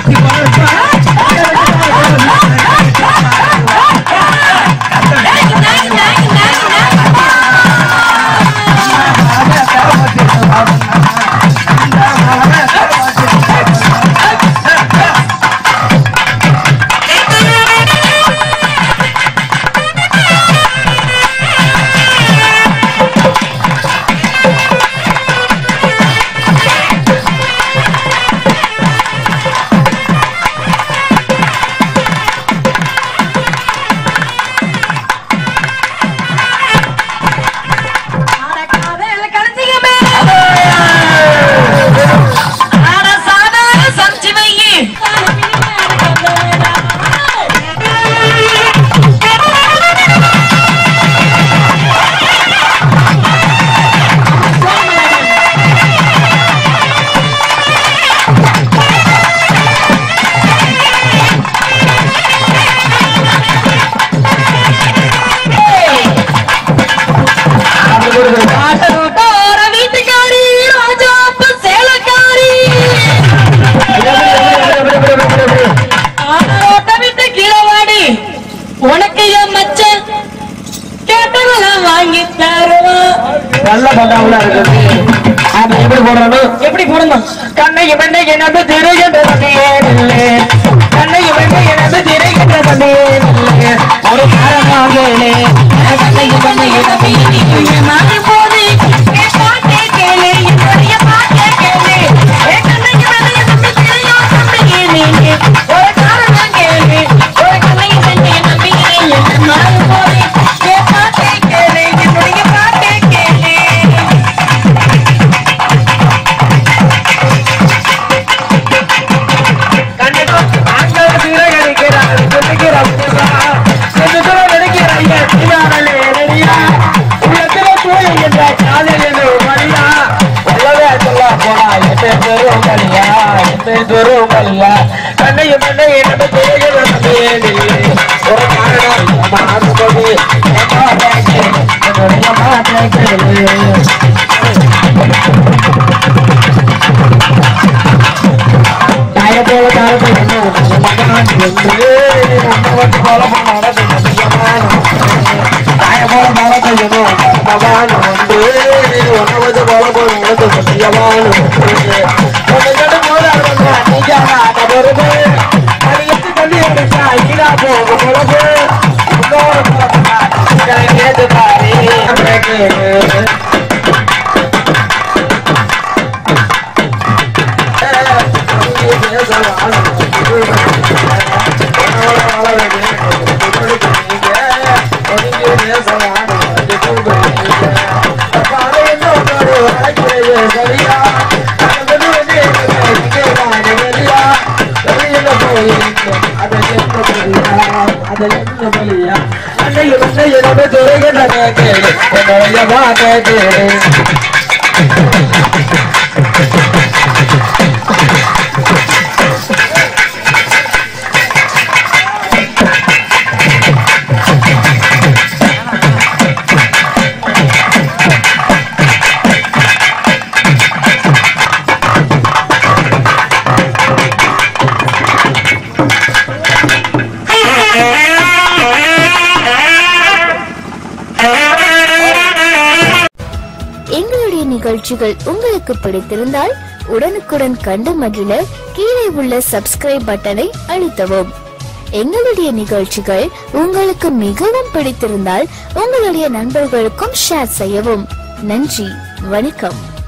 வீட்டுக்காரி ராஜா சேலக்காரி ஆட்டோட்ட விட்டு கீழே வாடி உனக்கு என் மச்சன் கேட்டதெல்லாம் வாங்கி தருவான் நல்ல பட்டாவுல இருக்குது அது எப்படி போடணும் எப்படி போடணும் கண்ணை இவனை எனது திரைகின்ற தந்தையே கண்ணை இவனை எனது திரைகின்ற தந்தையே ஒரு காரணமாகலே கண்ணை இவனை எனது மாறி போது என் பாட்டே கேளு என்னுடைய பாட்டே கேளு என் கண்ணைக்கு மேலே நம்பி தெரியும் தம்பி கேளு ஒரு காரணம் கேளு ஒரு கண்ணைக்கு மேலே நம்பி என்ன மாறி போது என் பாட்டே கேளு என்னுடைய பாட்டே கேளு கண்டிப்பா ஆண்கள் திரையடிக்கிறார் சொல்லுகிறார் சொல்லுகிற நடிக்கிறாய் தீரானலே நடிகா உள்ளத்தில தூய என்ற காதல் என்று மணியா சொல்லவே சொல்ல போனா என் பெரும் கலியா என் பெரும் கலியா கண்ணையும் மண்ணையும் நம்ம திரைகள் இல்லை ஒரு காரணம் நம்ம ஆசைப்படி என்னுடைய மாற்றை தாய போல தாரத்தை என்ன மகனான் என்று நம்ம வந்து போல பண்ணாட தாய போல தாரத்தை என்ன மகனான் வந்து ஒன்னவது போல போல உனக்கு சத்தியமான ஒன்று கண்டு போல நீங்க வருது அது எட்டு தள்ளி எடுத்தா ஈடா போக பொழுது இன்னொரு கேட்டு பாரு என்னுடைய எங்களுடைய நிகழ்ச்சிகள் உங்களுக்கு பிடித்திருந்தால் உடனுக்குடன் கண்டு மகிழ கீழே உள்ள சப்ஸ்கிரைப் பட்டனை அழுத்தவும் எங்களுடைய நிகழ்ச்சிகள் உங்களுக்கு மிகவும் பிடித்திருந்தால் உங்களுடைய நண்பர்களுக்கும் ஷேர் செய்யவும் நன்றி வணக்கம்